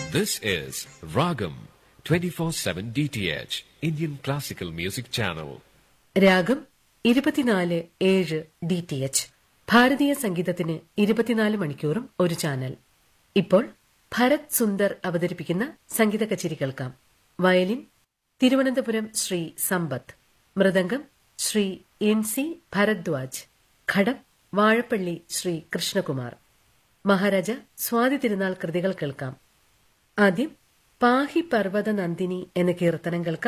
This is Ragam 24/7 DTH Indian Classical Music Channel. രാഗം ഇരുപത്തിനാല് ഏഴ് ഡി ടി എച്ച് ഭാരതീയ സംഗീതത്തിന് ഇരുപത്തിനാല് മണിക്കൂറും ഒരു ചാനൽ ഇപ്പോൾ ഭരത് സുന്ദർ അവതരിപ്പിക്കുന്ന സംഗീത കച്ചേരി കേൾക്കാം violin Thiruvananthapuram Shri Sampath mridangam Shri N C Bharadwaj ghatam Vazhappally Shri Krishnakumar Maharaja Swathi Thirunal കൃതികൾ കേൾക്കാം ആദ്യം പാഹി പർവ്വത നന്ദിനി എന്ന കീർത്തനം കേൾക്കാം